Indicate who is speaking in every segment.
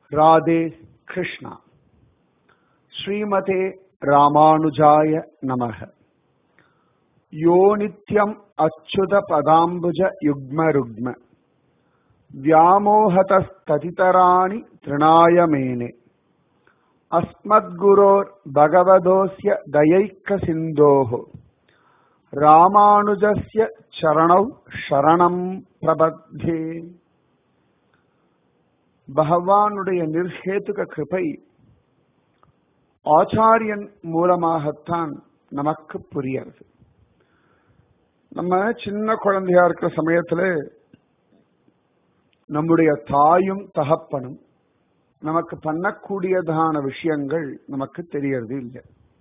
Speaker 1: ராதே கிருஷ்ணா ஸ்ரீமதே ராமானுஜாய நமக யோ நித்யம் அச்சுத பதாம்புஜ யுக்ம ருக்ம व्यामोहतस्ततितराणि तृणाय मेने अस्मद्गुरोर् भगवदोऽस्य दयैकसिन्धोः ராமானுஜஸ்ய சரணௌ சரணம் பிரபத்தே பகவானுடைய நிர்ஹேதுக கிருபை ஆச்சாரியன் மூலமாகத்தான் நமக்கு புரியறது நம்ம சின்ன குழந்தையா இருக்கிற சமயத்துல நம்முடைய தாயும் தகப்பனும் நமக்கு பண்ணக்கூடியதான விஷயங்கள் நமக்கு தெரியறது இல்லை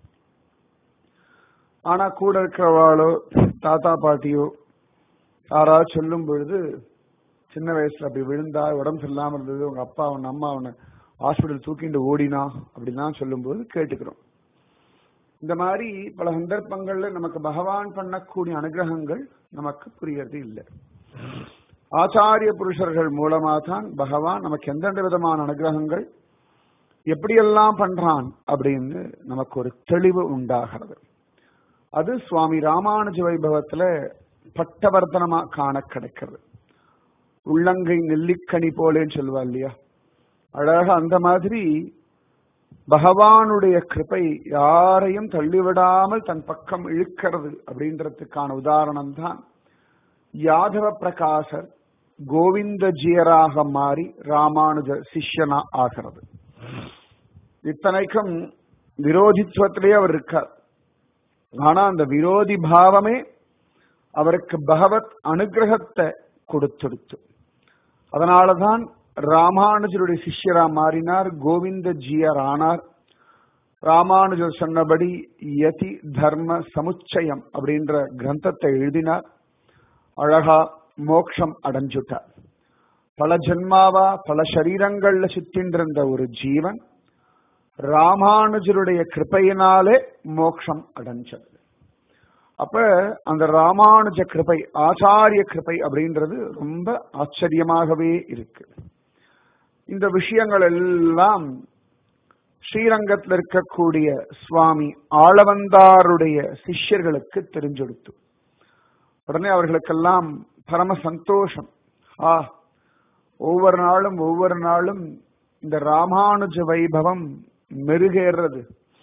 Speaker 1: ஆனா கூட இருக்கிறவாளோ தாத்தா பாட்டியோ யாராவது சொல்லும் பொழுது சின்ன வயசுல அப்படி விழுந்தா உடம்பு சரியில்லாம இருந்தது உங்க அப்பா உன் அம்மா அவனை ஹாஸ்பிட்டல் தூக்கிட்டு ஓடினா அப்படிலாம் சொல்லும்போது கேட்டுக்கிறோம் இந்த மாதிரி பல சந்தர்ப்பங்கள்ல நமக்கு பகவான் பண்ணக்கூடிய அனுகிரகங்கள் நமக்கு புரியறது இல்லை ஆச்சாரிய புருஷர்கள் மூலமா தான் பகவான் நமக்கு எந்தெந்த விதமான அனுகிரகங்கள் எப்படியெல்லாம் பண்றான் அப்படின்னு நமக்கு ஒரு தெளிவு உண்டாகிறது அது சுவாமி ராமானுஜ வைபவத்துல பட்டவர்த்தனமா காண கிடைக்கிறது உள்ளங்கை நெல்லிக்கனி போலேன்னு சொல்லுவா இல்லையா அழகா அந்த மாதிரி பகவானுடைய கிருப்பை யாரையும் தள்ளிவிடாமல் தன் பக்கம் இழுக்கிறது அப்படின்றதுக்கான உதாரணம் தான் யாதவ பிரகாசர் கோவிந்த ஜியராக மாறி ராமானுஜ சிஷ்யனா ஆகிறது இத்தனைக்கும் விரோதித்துவத்திலேயே அவர் இருக்கார் ஆனா அந்த விரோதி பாவமே அவருக்கு பகவத் அனுகிரகத்தை கொடுத்துடுத்து அதனாலதான் ராமானுஜருடைய சிஷ்யரா மாறினார் கோவிந்த ஜியர் ஆனார் ராமானுஜர் சொன்னபடி யதி தர்ம சமுச்சயம் அப்படின்ற கிரந்தத்தை எழுதினார் அழகா மோக்ஷம் அடைஞ்சுட்டார் பல ஜென்மாவா பல சரீரங்கள்ல சுத்தின்றிருந்த ஒரு ஜீவன் ராமானுஜருடைய கிருப்பையினாலே மோக்ஷம் அடைஞ்சது அப்ப அந்த ராமானுஜ கிருப்பை ஆச்சாரிய கிருப்பை அப்படின்றது ரொம்ப ஆச்சரியமாகவே இருக்கு இந்த விஷயங்கள் எல்லாம் ஸ்ரீரங்கத்தில் இருக்கக்கூடிய சுவாமி ஆளவந்தாருடைய சிஷ்யர்களுக்கு தெரிஞ்செடுத்து உடனே அவர்களுக்கெல்லாம் பரம சந்தோஷம் ஆ ஒவ்வொரு நாளும் ஒவ்வொரு நாளும் இந்த ராமானுஜ வைபவம் மெருகேறது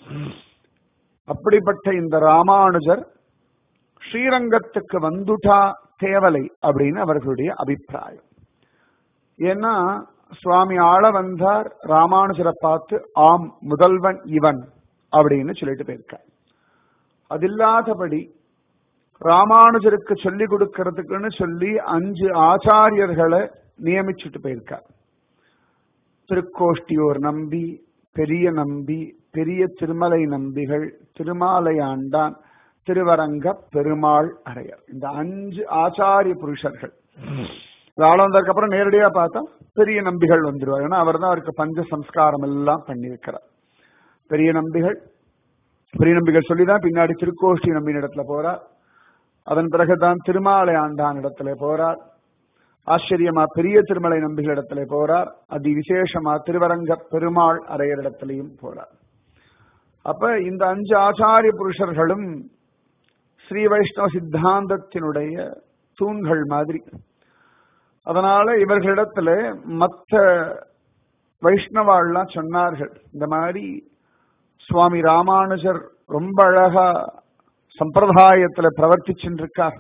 Speaker 1: அப்படிப்பட்ட இந்த ராமானுஜர் ஸ்ரீரங்கத்துக்கு வந்துட்டா தேவலை அப்படின்னு அவர்களுடைய அபிப்பிராயம் ஏன்னா சுவாமி ஆள வந்தார் ராமானுஜரை பார்த்து ஆம் முதல்வன் இவன் அப்படின்னு சொல்லிட்டு போயிருக்கார் அது இல்லாதபடி ராமானுஜருக்கு சொல்லி கொடுக்கறதுக்குன்னு சொல்லி அஞ்சு ஆச்சாரியர்களை நியமிச்சுட்டு போயிருக்கார் திருக்கோஷ்டியோர் நம்பி பெரிய நம்பி பெரிய திருமலை நம்பிகள் திருமாலை ஆண்டான் திருவரங்க பெருமாள் அரையர் இந்த அஞ்சு ஆச்சாரிய புருஷர்கள் வந்ததுக்கு அப்புறம் நேரடியா பார்த்தா பெரிய நம்பிகள் வந்துருவார் ஏன்னா அவர் தான் அவருக்கு பஞ்ச சம்ஸ்காரம் எல்லாம் பண்ணியிருக்கிறார் பெரிய நம்பிகள் பெரிய நம்பிகள் சொல்லிதான் பின்னாடி திருக்கோஷ்டி நம்பின இடத்துல போறார் அதன் பிறகுதான் திருமாலை ஆண்டான் இடத்துல போறார் ஆச்சரியமா பெரிய திருமலை நம்பிகள் இடத்துல போறார் அதி விசேஷமா திருவரங்க பெருமாள் அரையர் இடத்திலையும் போறார் அப்ப இந்த அஞ்சு ஆச்சாரிய புருஷர்களும் ஸ்ரீ வைஷ்ணவ சித்தாந்தத்தினுடைய தூண்கள் மாதிரி அதனால இவர்களிடத்துல மற்ற வைஷ்ணவாள்லாம் சொன்னார்கள் இந்த மாதிரி சுவாமி ராமானுஜர் ரொம்ப அழகா சம்பிரதாயத்துல பிரவர்த்திச்சுட்டு இருக்கார்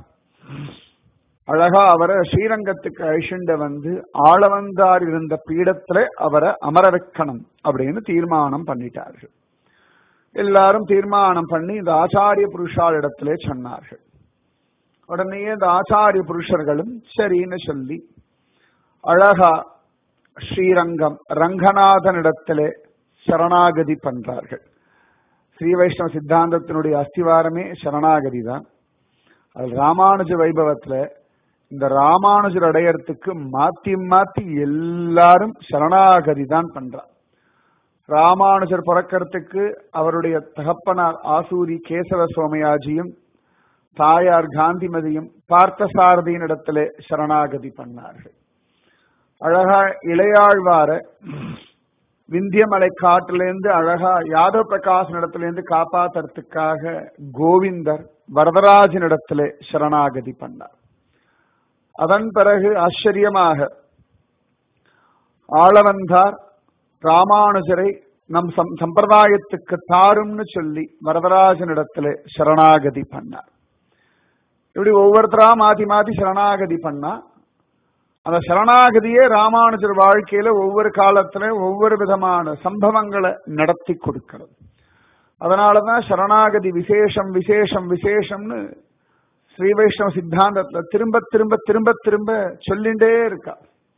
Speaker 1: அழகா அவரை ஸ்ரீரங்கத்துக்கு அழிச்சுண்ட வந்து ஆளவந்தார் இருந்த பீடத்துல அவரை அமர வைக்கணும் அப்படின்னு தீர்மானம் பண்ணிட்டார்கள் எல்லாரும் தீர்மானம் பண்ணி இந்த ஆச்சாரிய புருஷால் இடத்திலே சொன்னார்கள் உடனே இந்த ஆச்சாரிய புருஷர்களும் சரின்னு சொல்லி அழகா ஸ்ரீரங்கம் ரங்கநாதன் இடத்திலே சரணாகதி பண்றார்கள் ஸ்ரீ வைஷ்ணவ சித்தாந்தத்தினுடைய அஸ்திவாரமே சரணாகதி தான் அது ராமானுஜ வைபவத்துல இந்த ராமானுஜர் அடையறதுக்கு மாத்தி மாத்தி எல்லாரும் சரணாகதி தான் பண்றார் ராமானுஜர் பிறக்கிறதுக்கு அவருடைய தகப்பனார் ஆசூரி கேசவ சோமயாஜியும் தாயார் காந்திமதியும் பார்த்தசாரதியின் இடத்திலே சரணாகதி பண்ணார்கள் அழகா இளையாழ்வார விந்தியமலை காட்டிலேருந்து அழகா யாதவ பிரகாஷ் இடத்திலேருந்து காப்பாத்துறதுக்காக கோவிந்தர் வரதராஜனிடத்திலே சரணாகதி பண்ணார் அதன் பிறகு ஆச்சரியமாக ஆளவந்தார் ராமானுஜரை நம் சம் சம்பிரதாயத்துக்கு தாரும்னு சொல்லி வரதராஜனிடத்திலே சரணாகதி பண்ணார் இப்படி ஒவ்வொருத்தரா மாத்தி மாத்தி சரணாகதி பண்ணா அந்த சரணாகதியே ராமானுஜர் வாழ்க்கையில ஒவ்வொரு காலத்துல ஒவ்வொரு விதமான சம்பவங்களை நடத்தி கொடுக்கிறது அதனாலதான் சரணாகதி விசேஷம் விசேஷம் விசேஷம்னு ஸ்ரீ வைஷ்ணவ சித்தாந்தத்துல திரும்ப திரும்ப திரும்ப திரும்ப சொல்லிண்டே இருக்கா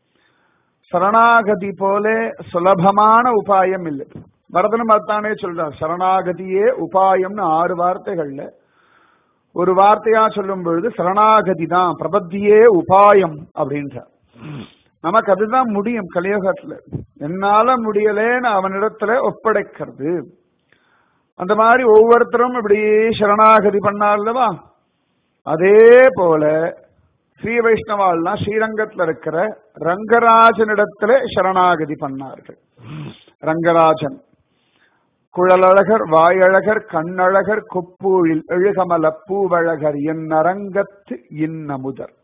Speaker 1: சரணாகதி போல சுலபமான உபாயம் இல்லை வரதனும் அதானே சொல்றார் சரணாகதியே உபாயம்னு ஆறு வார்த்தைகள்ல ஒரு வார்த்தையா சொல்லும் பொழுது சரணாகதி தான் பிரபத்தியே உபாயம் அப்படின்றார் நமக்கு அதுதான் முடியும் கலியுகத்துல என்னால முடியலேன்னு அவனிடத்துல ஒப்படைக்கிறது அந்த மாதிரி ஒவ்வொருத்தரும் இப்படி சரணாகதி பண்ணார்லவா அதே போல ஸ்ரீ வைஷ்ணவாள்னா ஸ்ரீரங்கத்துல இருக்கிற ரங்கராஜனிடத்துல சரணாகதி பண்ணார்கள் ரங்கராஜன் குழலழகர் வாயழகர் கண்ணழகர் கொப்பூழில் எழுகமல பூவழகர் என் அரங்கத்து இன்னமுதர்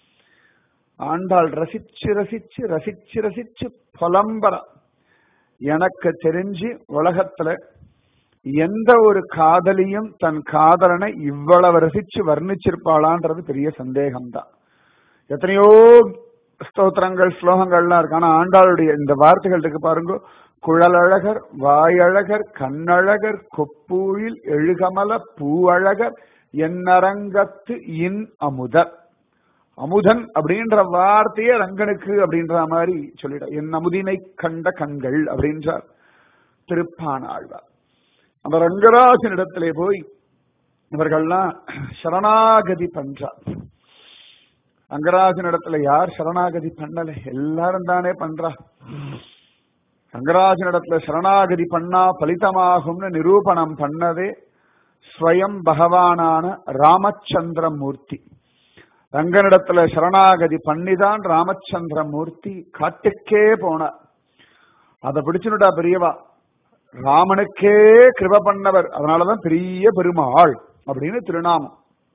Speaker 1: ஆண்டாள் ரசிச்சு ரசிச்சு ரசிச்சு ரசிச்சு புலம்பர எனக்கு தெரிஞ்சு உலகத்துல எந்த ஒரு காதலியும் தன் காதலனை இவ்வளவு ரசிச்சு வர்ணிச்சிருப்பாளான்றது பெரிய சந்தேகம்தான் எத்தனையோ ஸ்தோத்திரங்கள் ஸ்லோகங்கள்லாம் இருக்கு ஆனா ஆண்டாளுடைய இந்த வார்த்தைகள் இருக்கு பாருங்க குழலழகர் வாயழகர் கண்ணழகர் கொப்பூழில் எழுகமல பூவழகர் என்னரங்கத்து இன் அமுதர் அமுதன் அப்படின்ற வார்த்தையே ரங்கனுக்கு அப்படின்ற மாதிரி சொல்லிட என் அமுதினை கண்ட கண்கள் அப்படின்றார் திருப்பானாழ்வார் அந்த ரங்கராஜன் இடத்திலே போய் இவர்கள்லாம் சரணாகதி பண்றார் ரங்கராஜன் இடத்துல யார் சரணாகதி பண்ணல எல்லாரும் தானே பண்றா ரங்கராஜன் இடத்துல சரணாகதி பண்ணா பலிதமாகும்னு நிரூபணம் பண்ணதே ஸ்வயம் பகவானான ராமச்சந்திர மூர்த்தி ரங்கனிடத்துல சரணாகதி பண்ணிதான் ராமச்சந்திர மூர்த்தி காட்டுக்கே போனார் அதை பிடிச்சுனுட்டா பெரியவா ராமனுக்கே கிருப பண்ணவர் அதனாலதான் பெரிய பெருமாள் அப்படின்னு திருநாமம்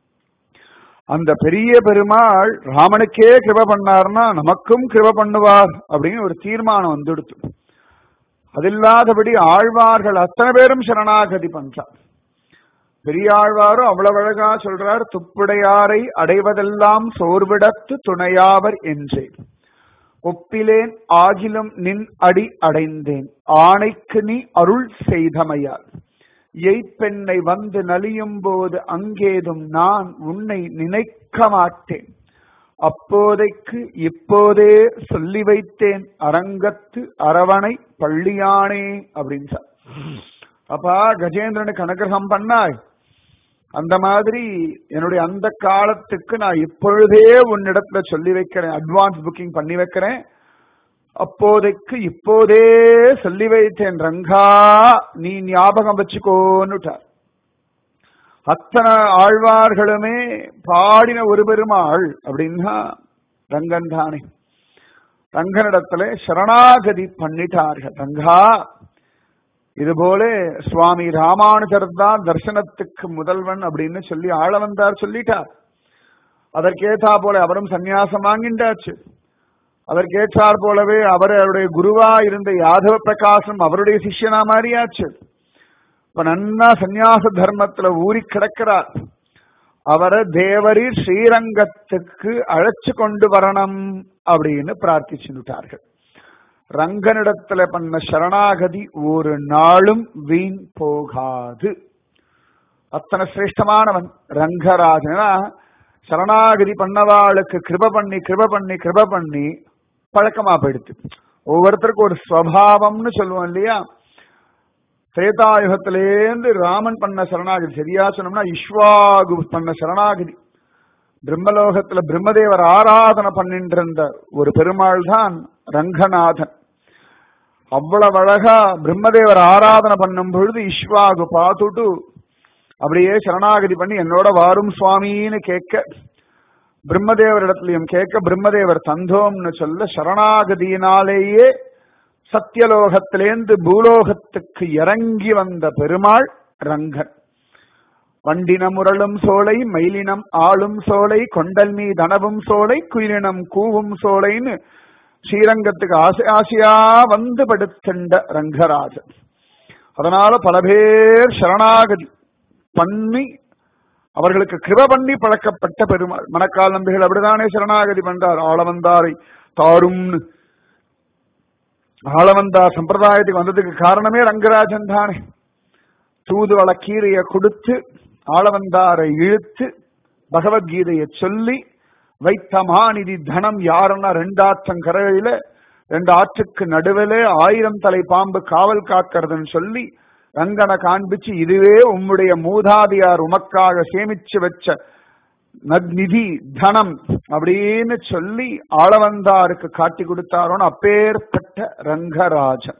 Speaker 1: அந்த பெரிய பெருமாள் ராமனுக்கே கிருப பண்ணார்னா நமக்கும் கிருப பண்ணுவார் அப்படின்னு ஒரு தீர்மானம் வந்துடுத்து அது இல்லாதபடி ஆழ்வார்கள் அத்தனை பேரும் சரணாகதி பண்றார் பெரியாழ்வாரும் அவ்வளவு அழகா சொல்றார் துப்புடையாரை அடைவதெல்லாம் சோர்விடத்து துணையாவர் என்றேன் ஒப்பிலேன் ஆகிலும் நின் அடி அடைந்தேன் ஆணைக்கு நீ அருள் செய்தமையால் எய்ப்பெண்ணை வந்து நலியும் போது அங்கேதும் நான் உன்னை நினைக்க மாட்டேன் அப்போதைக்கு இப்போதே சொல்லி வைத்தேன் அரங்கத்து அரவணை பள்ளியானே அப்படின்னு சார் அப்பா கஜேந்திரனுக்கு அனுகிரகம் பண்ணாய் அந்த மாதிரி என்னுடைய அந்த காலத்துக்கு நான் இப்பொழுதே உன்னிடத்துல சொல்லி வைக்கிறேன் அட்வான்ஸ் புக்கிங் பண்ணி வைக்கிறேன் அப்போதைக்கு இப்போதே சொல்லி வைத்தேன் ரங்கா நீ ஞாபகம் வச்சுக்கோன்னுட்டார் அத்தனை ஆழ்வார்களுமே பாடின ஒரு பெருமாள் அப்படின்னா ரங்கன் தானே ரங்கனிடத்துல சரணாகதி பண்ணிட்டார்கள் ரங்கா இதுபோல சுவாமி ராமானுஜர் தான் தர்சனத்துக்கு முதல்வன் அப்படின்னு சொல்லி ஆள வந்தார் சொல்லிட்டார் அதற்கேற்றா போல அவரும் சந்நியாசம் வாங்கிண்டாச்சு அதற்கேற்றார் போலவே அவர் அவருடைய குருவா இருந்த யாதவ பிரகாசம் அவருடைய சிஷ்யனா மாறியாச்சு இப்ப நன்னா சந்நியாச தர்மத்துல ஊறி கிடக்கிறார் அவரை தேவரீர் ஸ்ரீரங்கத்துக்கு அழைச்சு கொண்டு வரணும் அப்படின்னு பிரார்த்திச்சுட்டார்கள் ரங்கனிடத்துல பண்ண சரணாகதி ஒரு நாளும் வீண் போகாது அத்தனை சிரேஷ்டமானவன் ரங்கராஜனா சரணாகதி பண்ணவாளுக்கு கிருப பண்ணி கிருப பண்ணி கிருப பண்ணி பழக்கமா போயிடுச்சு ஒவ்வொருத்தருக்கும் ஒரு ஸ்வபாவம்னு சொல்லுவோம் இல்லையா திரேதாயுகத்திலேருந்து ராமன் பண்ண சரணாகதி சரியா சொன்னோம்னா இஸ்வாகு பண்ண சரணாகதி பிரம்மலோகத்துல பிரம்மதேவர் ஆராதனை பண்ணிட்டு இருந்த ஒரு பெருமாள் தான் ரங்கநாதன் அவ்வளவு அழகா பிரம்மதேவர் ஆராதனை பண்ணும் பொழுது இஸ்வாகு பார்த்துட்டு அப்படியே சரணாகதி பண்ணி என்னோட வாரும் சுவாமின்னு கேட்க பிரம்மதேவர் இடத்துலயும் கேட்க பிரம்மதேவர் தந்தோம்னு சொல்ல சரணாகதியினாலேயே சத்தியலோகத்திலேந்து பூலோகத்துக்கு இறங்கி வந்த பெருமாள் ரங்கன் வண்டினம் உரளும் சோலை மயிலினம் ஆளும் சோலை கொண்டல் மீ தனவும் சோலை குயிலினம் கூவும் சோலைன்னு ஸ்ரீரங்கத்துக்கு ஆசை ஆசையா வந்து படுத்தின்ற ரங்கராஜன் அதனால பல பேர் சரணாகதி பண்ணி அவர்களுக்கு கிருப பண்ணி பழக்கப்பட்ட பெருமாள் மணக்கால் நம்பிகள் அப்படிதானே சரணாகதி பண்றார் ஆளவந்தாரை தாரும்னு ஆளவந்தார் சம்பிரதாயத்துக்கு வந்ததுக்கு காரணமே ரங்கராஜன் தானே தூதுவள கீரையை கொடுத்து ஆளவந்தாரை இழுத்து பகவத்கீதையை சொல்லி வைத்த மாநிதி தனம் யாருன்னா ரெண்டாற்றங்கரையில ரெண்டு ஆற்றுக்கு நடுவிலே ஆயிரம் தலை பாம்பு காவல் காக்கிறதுன்னு சொல்லி ரங்கனை காண்பிச்சு இதுவே உம்முடைய மூதாதியார் உமக்காக சேமிச்சு வச்ச நத்நிதி தனம் அப்படின்னு சொல்லி ஆளவந்தாருக்கு காட்டி கொடுத்தாரோன்னு அப்பேற்பட்ட ரங்கராஜன்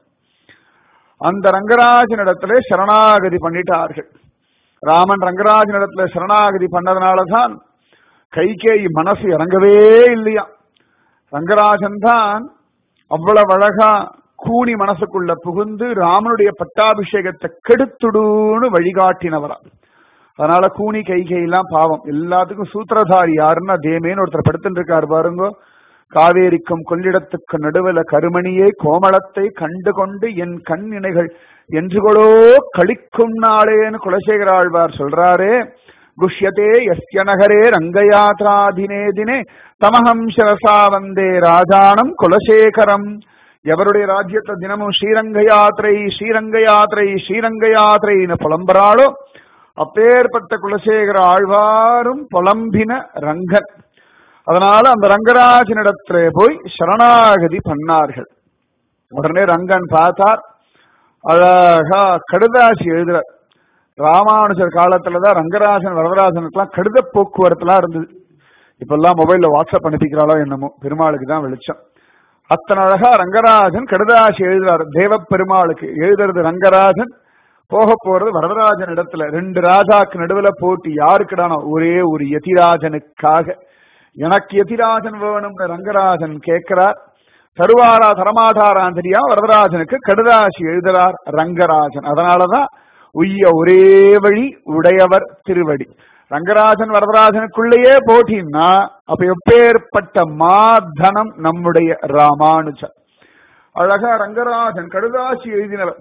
Speaker 1: அந்த ரங்கராஜன் இடத்துல சரணாகதி பண்ணிட்டார்கள் ராமன் ரங்கராஜன் இடத்துல சரணாகதி பண்ணதுனாலதான் கைகேயி மனசு இறங்கவே இல்லையா ரங்கராஜன் தான் அவ்வளவு அழகா கூனி மனசுக்குள்ள புகுந்து ராமனுடைய பட்டாபிஷேகத்தை கெடுத்துடுன்னு வழிகாட்டினவரா அதனால கூனி கைகையெல்லாம் பாவம் எல்லாத்துக்கும் சூத்திரதாரி யாருன்னா தேமேன்னு ஒருத்தர் படுத்துட்டு இருக்காரு பாருங்க காவேரிக்கும் கொள்ளிடத்துக்கு நடுவுல கருமணியே கோமளத்தை கண்டு கொண்டு என் கண் இணைகள் என்றுகளோ கழிக்கும் நாளேன்னு குலசேகர ஆழ்வார் சொல்றாரே குஷ்யதே எஸ்ய நகரே ரங்கயாத்ரா தினே தினே தமஹம் சிரசா வந்தே ராஜானம் குலசேகரம் எவருடைய ராஜ்யத்தை தினமும் ஸ்ரீரங்க யாத்திரை ஸ்ரீரங்க யாத்திரை ஸ்ரீரங்க யாத்திரைன்னு புலம்புறாளோ அப்பேற்பட்ட குலசேகர ஆழ்வாரும் புலம்பின ரங்கன் அதனால அந்த ரங்கராஜனிடத்துல போய் சரணாகதி பண்ணார்கள் உடனே ரங்கன் பார்த்தார் அழகா கடுதாசி எழுதுறார் ராமானுஜர் காலத்துலதான் ரங்கராஜன் வரதராஜனுக்கெல்லாம் கடித போக்குவரத்துலாம் இருந்தது இப்பெல்லாம் மொபைல்ல வாட்ஸ்அப் அனுப்பிக்கிறாளோ என்னமோ பெருமாளுக்கு தான் வெளிச்சம் அத்தனை அழகா ரங்கராஜன் கடுதாசி எழுதுறார் தேவ பெருமாளுக்கு எழுதுறது ரங்கராஜன் போக போறது வரதராஜன் இடத்துல ரெண்டு ராஜாக்கு நடுவுல போட்டி யாருக்குடானோ ஒரே ஒரு யதிராஜனுக்காக எனக்கு எதிராஜன் வேணும்னு ரங்கராஜன் கேட்கிறார் தருவாரா தரமாட்டாரான் தெரியா வரதராஜனுக்கு கடுதாசி எழுதுறார் ரங்கராஜன் அதனாலதான் உய்ய ஒரே வழி உடையவர் திருவடி ரங்கராஜன் வரதராஜனுக்குள்ளேயே போட்டின்னா அப்ப எப்பேற்பட்ட மாதனம் நம்முடைய ராமானுஜன் அழகா ரங்கராஜன் கடுதாசி எழுதினவர்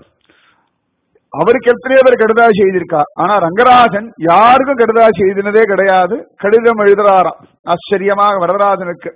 Speaker 1: அவருக்கு எத்தனையோ பேர் கடுதாசி எழுதியிருக்கா ஆனா ரங்கராஜன் யாருக்கும் கடுதாசி எழுதினதே கிடையாது கடிதம் எழுதுறாராம் ஆச்சரியமாக வரதராஜனுக்கு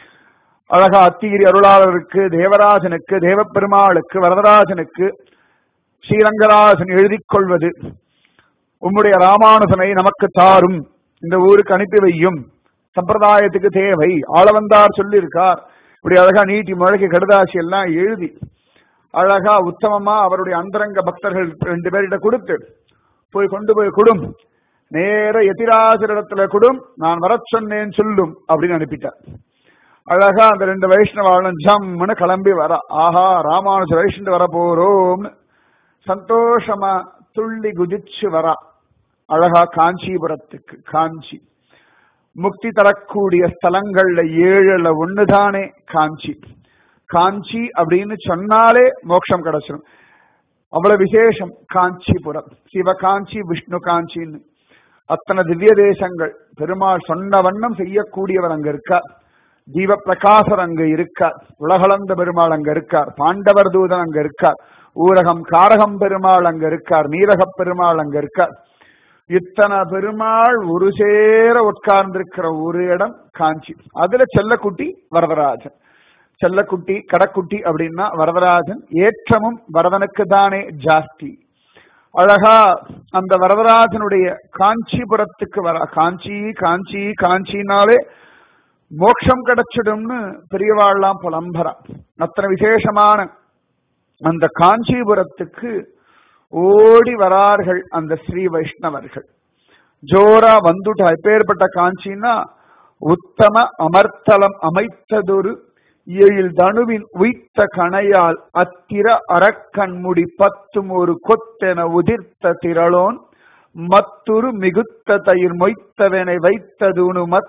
Speaker 1: அழகா அத்திகிரி அருளாளருக்கு தேவராஜனுக்கு தேவப்பெருமாளுக்கு வரதராஜனுக்கு ஸ்ரீரங்கராஜன் எழுதிக் கொள்வது உம்முடைய ராமானுஜனை நமக்கு தாரும் இந்த ஊருக்கு அனுப்பி வையும் சம்பிரதாயத்துக்கு தேவை ஆளவந்தார் சொல்லியிருக்கார் இப்படி அழகா நீட்டி முழக்கி கடுதாசி எல்லாம் எழுதி அழகா உத்தமமா அவருடைய அந்தரங்க பக்தர்கள் ரெண்டு பேர்கிட்ட கொடுத்து போய் கொண்டு போய் கொடும் நேர எதிராஜரிடத்துல கொடும் நான் வர சொன்னேன் சொல்லும் அப்படின்னு அனுப்பிட்டார் அழகா அந்த ரெண்டு வைஷ்ணவாளும் ஜம்னு கிளம்பி வர ஆஹா ராமானுஜ வைஷ்ணு வர போறோம்னு சந்தோஷமா துள்ளி குதிச்சு வரா அழகா காஞ்சிபுரத்துக்கு காஞ்சி முக்தி தரக்கூடிய ஸ்தலங்கள்ல ஏழுல ஒண்ணுதானே காஞ்சி காஞ்சி அப்படின்னு சொன்னாலே மோட்சம் கிடைச்சிடும் அவ்வளவு விசேஷம் காஞ்சிபுரம் சிவ காஞ்சி விஷ்ணு காஞ்சின்னு அத்தனை திவ்ய தேசங்கள் பெருமாள் சொன்ன வண்ணம் செய்யக்கூடியவர் அங்க இருக்கார் தீப பிரகாசர் அங்க இருக்கார் உலகளந்த பெருமாள் அங்க இருக்கார் பாண்டவர் தூதன் அங்க இருக்கார் ஊரகம் காரகம் பெருமாள் அங்க இருக்கார் நீரகப் பெருமாள் அங்க இருக்கார் இத்தனை பெருமாள் ஒரு சேர உட்கார்ந்திருக்கிற ஒரு இடம் காஞ்சி அதுல செல்லக்குட்டி வரதராஜன் செல்லக்குட்டி கடக்குட்டி அப்படின்னா வரதராஜன் ஏற்றமும் வரதனுக்கு தானே ஜாஸ்தி அழகா அந்த வரதராஜனுடைய காஞ்சிபுரத்துக்கு வர காஞ்சி காஞ்சி காஞ்சினாலே மோட்சம் கிடைச்சிடும்னு பெரியவாள்லாம் புலம்பரா அத்தனை விசேஷமான அந்த காஞ்சிபுரத்துக்கு ஓடி வரார்கள் அந்த ஸ்ரீ வைஷ்ணவர்கள் ஜோரா வந்துட்டா எப்பேற்பட்ட காஞ்சின்னா உத்தம அமர்த்தலம் அமைத்ததொரு எழில் தனுவின் உய்த்த கணையால் அத்திர அரக்கண்முடி பத்தும் ஒரு கொத்தென உதிர்த்த திரளோன் மத்துரு மிகுத்த தயிர் மொய்த்தவனை வைத்ததுனு மத்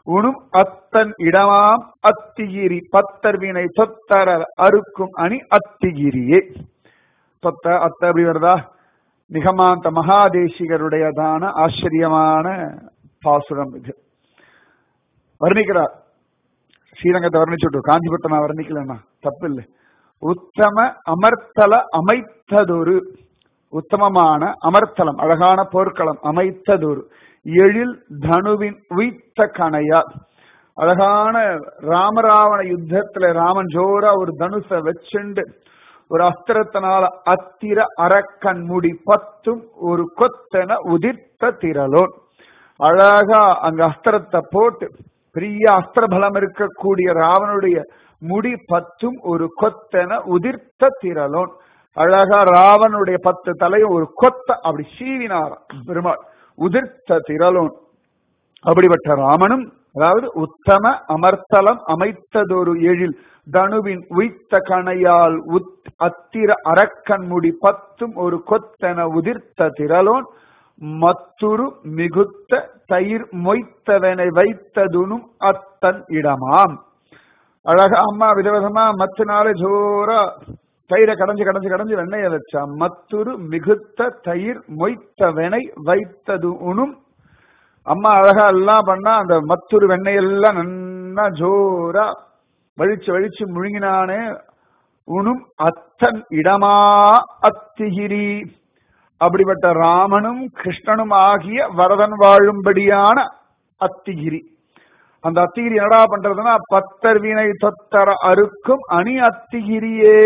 Speaker 1: உணும் அத்தன் இடமாம் அத்திகிரி பத்தர்வினை தொத்தர அறுக்கும் அணி அத்திகிரியே தொத்த அத்த அப்படி வருதா நிகமாந்த மகாதேசிகருடையதான ஆச்சரியமான பாசுரம் இது வர்ணிக்கிறார் ஸ்ரீரங்கத்தை வர்ணிச்சுட்டு காஞ்சிபுரத்தை நான் வர்ணிக்கலன்னா தப்பு இல்லை உத்தம அமர்த்தல அமைத்ததொரு உத்தமமான அமர்த்தலம் அழகான போர்க்களம் அமைத்ததொரு எழில் தனுவின் உய்த்த கணையா அழகான ராமராவண யுத்தத்துல ராமன் ஜோரா ஒரு தனுச வச்சுண்டு ஒரு அஸ்திரத்தினால அத்திர அரக்கன் முடி பத்தும் ஒரு கொத்தென உதிர்த்த திரளோன் அழகா அங்க அஸ்திரத்தை போட்டு பெரிய அஸ்திர பலம் இருக்கக்கூடிய ராவனுடைய முடி பத்தும் ஒரு கொத்தென உதிர்த்த திரளோன் அழகா ராவனுடைய பத்து தலையும் ஒரு கொத்த அப்படி சீவினாராம் பெருமாள் உதிர்த்த திரளோன் அப்படிப்பட்ட ராமனும் அதாவது உத்தம அமர்த்தலம் அமைத்ததொரு எழில் தனுவின் உய்த்த கணையால் உத் அத்திர அரக்கன் முடி பத்தும் ஒரு கொத்தென உதிர்த்த திரளோன் மத்துரு மிகுத்த தயிர் மொய்த்தவனை வைத்ததுனும் அத்தன் இடமாம் அழகா அம்மா விதவிதமா மத்தினால ஜோரா தயிரை கடைஞ்சு கடைஞ்சு கடைஞ்சு வெண்ணெய வச்சா மத்துரு மிகுத்த தயிர் மொய்த்தவனை வைத்தது உணும் அம்மா அழகா எல்லாம் பண்ணா அந்த மத்துரு வெண்ணெயெல்லாம் நன்னா ஜோரா வழிச்சு வழிச்சு முழுங்கினானே உணும் அத்தன் இடமா அத்திகிரி அப்படிப்பட்ட ராமனும் கிருஷ்ணனும் ஆகிய வரதன் வாழும்படியான அத்திகிரி அந்த அத்திகிரி என்னடா பண்றதுன்னா பத்தர் வினை தொத்தர அறுக்கும் அணி அத்திகிரியே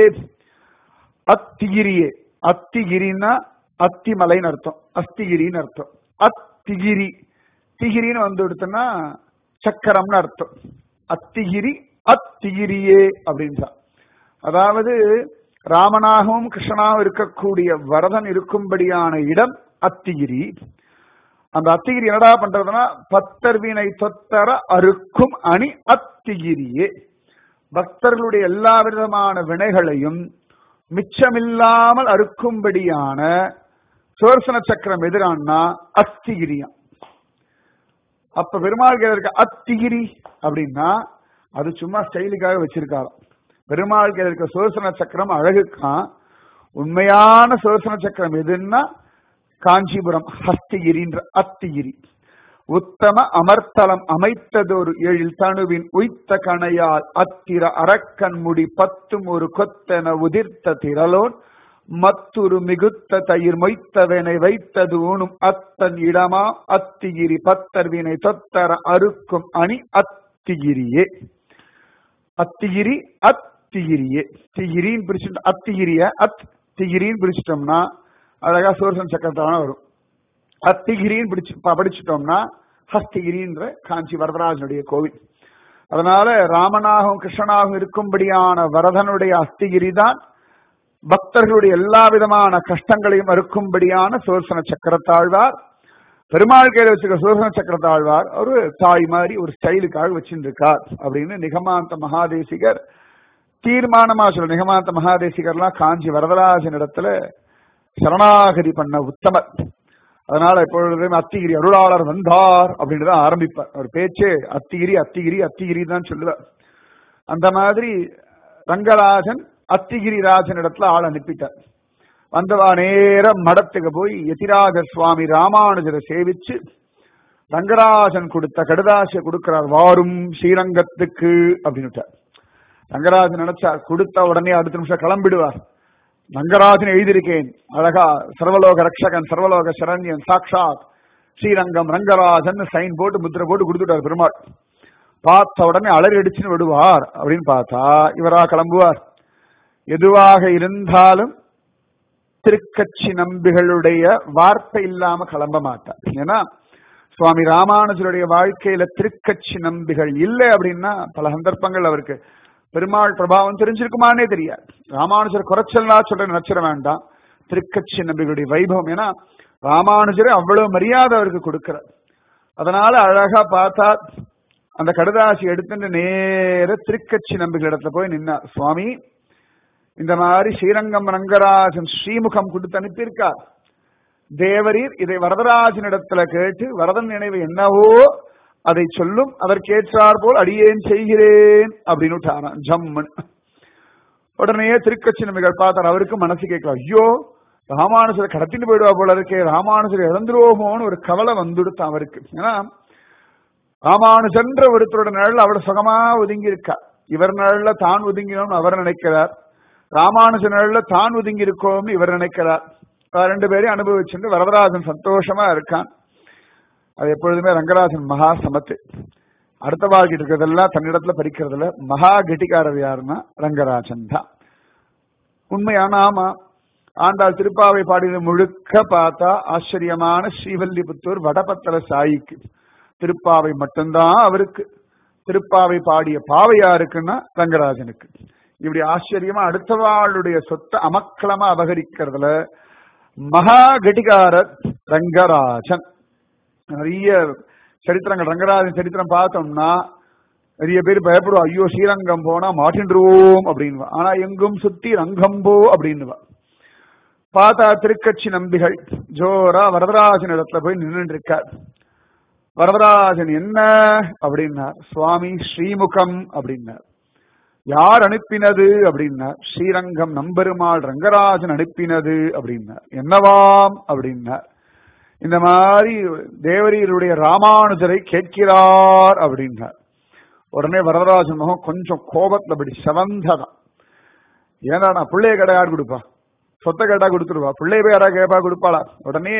Speaker 1: அத்திகிரியே அத்திகிரின்னா அத்திமலைன்னு அர்த்தம் அஸ்திகிரின்னு அர்த்தம் அத்திகிரி திகிரின்னு வந்து எடுத்தோம்னா சக்கரம்னு அர்த்தம் அத்திகிரி அத்திகிரியே அப்படின்னு அதாவது ராமனாகவும் கிருஷ்ணனாகவும் இருக்கக்கூடிய வரதன் இருக்கும்படியான இடம் அத்திகிரி அந்த அத்திகிரி என்னடா பண்றதுன்னா பத்தர் வினை தொத்தர அறுக்கும் அணி அத்திகிரியே பக்தர்களுடைய எல்லா விதமான வினைகளையும் மிச்சமில்லாமல் அறுக்கும்படியான சுதர்சன சக்கரம் எதிரான்னா அத்திகிரியம் அப்ப பெருமாள் இருக்க அத்திகிரி அப்படின்னா அது சும்மா ஸ்டைலுக்காக வச்சிருக்காராம் பெருமாள் கையில் இருக்க சுதர்சன சக்கரம் அழகுக்கான் உண்மையான சுதர்சன சக்கரம் எதுன்னா காஞ்சிபுரம் ஹஸ்திகிரின்ற அத்திகிரி உத்தம அமர்த்தலம் அமைத்ததொரு எழில் தனுவின் உய்த்த கணையால் அத்திர அரக்கன் முடி பத்தும் ஒரு கொத்தென உதிர்த்த திரளோன் மத்துரு மிகுத்த தயிர் மொய்த்தவனை வைத்தது ஊனும் அத்தன் இடமா அத்திகிரி பத்தர்வினை தொத்தர அறுக்கும் அணி அத்திகிரியே அத்திகிரி அத்திகிரியே திகிரின்னு பிரிச்சுட்டு அத்திகிரிய அத் திகிரின்னு பிரிச்சிட்டோம்னா அழகா சூரசன் சக்கரத்தான வரும் அத்திகிரின்னு பிடிச்சு படிச்சுட்டோம்னா ஹஸ்திகிரின்ற காஞ்சி வரதராஜனுடைய கோவில் அதனால ராமனாகவும் கிருஷ்ணனாகவும் இருக்கும்படியான வரதனுடைய அஸ்திகிரி தான் பக்தர்களுடைய எல்லா விதமான கஷ்டங்களையும் அறுக்கும்படியான சுதர்சன சக்கரத்தாழ்வார் பெருமாள் கையில் வச்சுக்க சுதர்சன சக்கரத்தாழ்வார் ஒரு தாய் மாதிரி ஒரு ஸ்டைலுக்காக வச்சுருக்கார் அப்படின்னு நிகமாந்த மகாதேசிகர் தீர்மானமா சொல்ல நிகமாந்த மகாதேசிகர்லாம் காஞ்சி வரதராஜன் இடத்துல சரணாகதி பண்ண உத்தமர் அதனால இப்பொழுது அத்திகிரி அருளாளர் வந்தார் அப்படின்னு தான் ஆரம்பிப்பார் அவர் பேச்சு அத்திகிரி அத்திகிரி அத்திகிரி தான் சொல்லுவார் அந்த மாதிரி ரங்கராஜன் அத்திகிரி ராஜன் இடத்துல ஆள் அனுப்பிட்டார் வந்தவா நேர மடத்துக்கு போய் யதிராஜர் சுவாமி ராமானுஜரை சேவிச்சு ரங்கராஜன் கொடுத்த கடுதாசியை கொடுக்கிறார் வாரும் ஸ்ரீரங்கத்துக்கு அப்படின்னு ரங்கராஜன் நினைச்சார் கொடுத்த உடனே அடுத்த நிமிஷம் கிளம்பிடுவார் ரங்கராஜன் எழுதியிருக்கேன் அழகா சர்வலோக ரக்ஷகன் சர்வலோக சரண்யன் சாக்ஷாத் ஸ்ரீரங்கம் ரங்கராஜன் சைன் போட்டு முத்திரை போட்டு கொடுத்துட்டார் பெருமாள் பார்த்த உடனே அலறி அடிச்சுன்னு விடுவார் அப்படின்னு பார்த்தா இவரா கிளம்புவார் எதுவாக இருந்தாலும் திருக்கட்சி நம்பிகளுடைய வார்த்தை இல்லாம கிளம்ப மாட்டார் ஏன்னா சுவாமி ராமானுஜருடைய வாழ்க்கையில திருக்கட்சி நம்பிகள் இல்லை அப்படின்னா பல சந்தர்ப்பங்கள் அவருக்கு பெருமாள் பிரபாவம் தெரிஞ்சிருக்குமானே தெரியாது ராமானுஜர் குறைச்சல்லா சொல்ற நினைச்சிட வேண்டாம் திருக்கட்சி நம்பிகளுடைய வைபவம் ஏன்னா ராமானுஜரை அவ்வளவு மரியாதை அவருக்கு கொடுக்கிறார் அதனால அழகா பார்த்தா அந்த கடுதாசி எடுத்துட்டு நேர திருக்கட்சி நம்பிகள் இடத்துல போய் நின்னார் சுவாமி இந்த மாதிரி ஸ்ரீரங்கம் ரங்கராஜன் ஸ்ரீமுகம் கொடுத்து அனுப்பியிருக்கார் தேவரீர் இதை வரதராஜனிடத்துல கேட்டு வரதன் நினைவு என்னவோ அதை சொல்லும் அதற்கேற்றார் போல் அடியேன் செய்கிறேன் அப்படின்னு விட்டாராம் ஜம்மன் உடனே திருக்கட்சி நம்பிகள் பார்த்தார் அவருக்கு மனசு கேட்கலாம் ஐயோ ராமானுஜரை கடத்திட்டு போயிடுவா போல இருக்கே ராமானுஜரை இழந்துருவோமோன்னு ஒரு கவலை வந்துடுத்து அவருக்கு ஏன்னா ராமானுஜன்ற ஒருத்தரோட நிழல் அவர் சுகமா ஒதுங்கி இருக்கா இவர் நிழல்ல தான் ஒதுங்கினோம்னு அவர் நினைக்கிறார் ராமானுஜ நிழல்ல தான் ஒதுங்கி இருக்கோம்னு இவர் நினைக்கிறார் ரெண்டு பேரையும் அனுபவிச்சுட்டு வரதராஜன் சந்தோஷமா இருக்கான் அது எப்பொழுதுமே ரங்கராஜன் மகா சமத்து அடுத்த வாழ்க்கை இருக்கிறதெல்லாம் தன்னிடத்துல படிக்கிறதுல மகா கெட்டிக்காரர் யாருன்னா ரங்கராஜன் தான் உண்மையான ஆமா ஆண்டாள் திருப்பாவை பாடியது முழுக்க பார்த்தா ஆச்சரியமான ஸ்ரீவல்லிபுத்தூர் வடபத்திர சாயிக்கு திருப்பாவை மட்டும்தான் அவருக்கு திருப்பாவை பாடிய பாவை யாருக்குன்னா ரங்கராஜனுக்கு இப்படி ஆச்சரியமா அடுத்தவாளுடைய சொத்தை அமக்களமா அபகரிக்கிறதுல மகா கெட்டிகாரர் ரங்கராஜன் நிறைய சரித்திரங்கள் ரங்கராஜன் சரித்திரம் பார்த்தோம்னா நிறைய பேர் பயப்படுவா ஐயோ ஸ்ரீரங்கம் போனா மாட்டின்றுவோம் அப்படின்னு ஆனா எங்கும் சுத்தி ரங்கம்போ அப்படின்னுவா பார்த்தா திருக்கட்சி நம்பிகள் ஜோரா வரதராஜன் இடத்துல போய் நின்று இருக்கார் வரதராஜன் என்ன அப்படின்னார் சுவாமி ஸ்ரீமுகம் அப்படின்னார் யார் அனுப்பினது அப்படின்னார் ஸ்ரீரங்கம் நம்பெருமாள் ரங்கராஜன் அனுப்பினது அப்படின்னார் என்னவாம் அப்படின்னார் இந்த மாதிரி தேவரீருடைய ராமானுஜரை கேட்கிறார் அப்படின்னார் உடனே வரதராஜன் முகம் கொஞ்சம் கோபத்துல படி செவந்ததான் ஏன்னா நான் பிள்ளைய கடை யார் கொடுப்பா சொத்தை கேட்டா கொடுத்துருவா பிள்ளைய போய் யாரா கேப்பா கொடுப்பாளா உடனே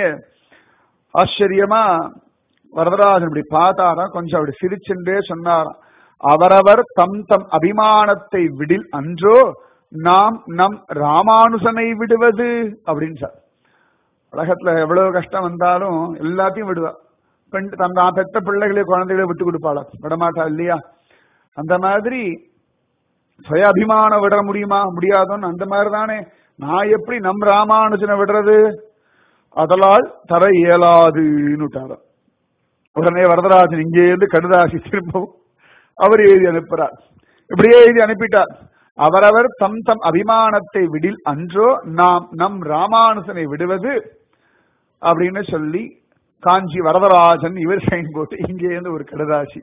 Speaker 1: ஆச்சரியமா வரதராஜன் இப்படி பார்த்தாராம் கொஞ்சம் அப்படி சிரிச்சுட்டே சொன்னாராம் அவரவர் தம் தம் அபிமானத்தை விடில் அன்றோ நாம் நம் ராமானுசனை விடுவது அப்படின்னு சார் உலகத்துல எவ்வளவு கஷ்டம் வந்தாலும் எல்லாத்தையும் விடுவா பெண் தன் தான் பெத்த பிள்ளைகளை குழந்தைகளை விட்டு கொடுப்பாளா விடமாட்டா இல்லையா அந்த மாதிரி சுய அபிமானம் விட முடியுமா முடியாதோன்னு அந்த மாதிரி தானே நான் எப்படி நம் ராமானுஜனை விடுறது அதலால் தர இயலாதுன்னு உடனே வரதராஜன் இங்கே இருந்து கடுதாசி திரும்பவும் அவர் எழுதி அனுப்புறார் இப்படியே எழுதி அனுப்பிட்டார் அவரவர் தம் தம் அபிமானத்தை விடில் அன்றோ நாம் நம் ராமானுசனை விடுவது அப்படின்னு சொல்லி காஞ்சி வரதராஜன் இவர் சைன் போட்டு இங்கே இருந்து ஒரு கடுதாசி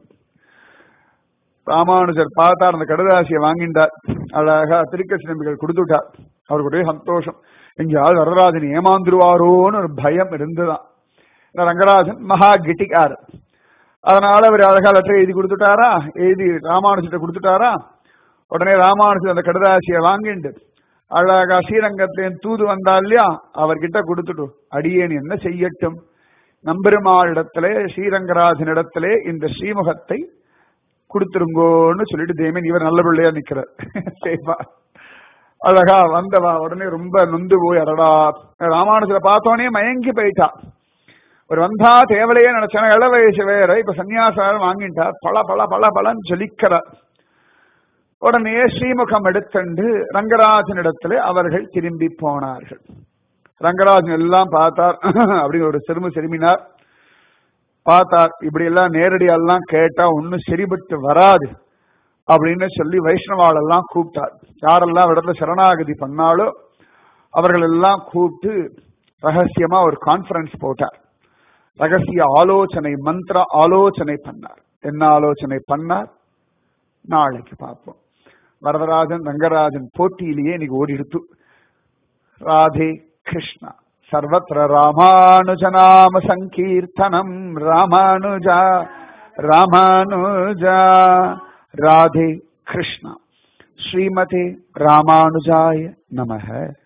Speaker 1: ராமானுஜர் பார்த்தார் அந்த கடுதாசியை வாங்கிட்டார் அழகா திருக்கசி நம்பிகள் கொடுத்துட்டார் அவருக்கு ஒரே சந்தோஷம் எங்கேயாவது வரதராஜன் ஏமாந்துருவாரோன்னு ஒரு பயம் இருந்துதான் ரங்கராஜன் மகா கிட்டிக்கார் அதனால அவர் அழகா லெட்டர் எழுதி கொடுத்துட்டாரா எழுதி ராமானுஜத்தை கொடுத்துட்டாரா உடனே ராமானுஜர் அந்த கடுதாசியை வாங்கிண்டு அழகா ஸ்ரீரங்கத்திலேன் தூது வந்தா இல்லையா அவர்கிட்ட கொடுத்துட்டு அடியேன் என்ன செய்யட்டும் நம்பெருமாளிடத்திலே ஸ்ரீரங்கராஜன் இடத்திலே இந்த ஸ்ரீமுகத்தை கொடுத்துருங்கோன்னு சொல்லிட்டு தேமன் இவர் நல்ல பிள்ளையா நிக்கிறார் சேஃபா அழகா வந்தவா உடனே ரொம்ப நொந்து போய் அடடா ராமானுஜரை பார்த்தோன்னே மயங்கி போயிட்டா ஒரு வந்தா தேவலையே நினைச்சா இள வயசு வேற இப்ப சன்னியாசம் வாங்கிட்டா பல பல பல பலன்னு ஜொலிக்கிறார் உடனே ஸ்ரீமுகம் எடுத்துண்டு ரங்கராஜன் இடத்துல அவர்கள் திரும்பி போனார்கள் ரங்கராஜன் எல்லாம் பார்த்தார் அப்படின்னு ஒரு சிறுமு செருமினார் பார்த்தார் இப்படி எல்லாம் நேரடியெல்லாம் கேட்டா ஒன்னும் சரிபட்டு வராது அப்படின்னு சொல்லி வைஷ்ணவாள் எல்லாம் கூப்பிட்டார் யாரெல்லாம் இடத்துல சரணாகதி பண்ணாலோ அவர்கள் எல்லாம் கூப்பிட்டு ரகசியமா ஒரு கான்பரன்ஸ் போட்டார் ரகசிய ஆலோசனை மந்திர ஆலோசனை பண்ணார் என்ன ஆலோசனை பண்ணார் நாளைக்கு பார்ப்போம் வரதராஜன் ரங்கராஜன் போட்டியிலேயே இன்னைக்கு ஓடிடுத்து ராதே கிருஷ்ணா சர்வத்திர ராமானுஜநாம சங்கீர்த்தனம் ராமானுஜா ராமானுஜா ராதே கிருஷ்ணா ஸ்ரீமதே ராமானுஜாய நமக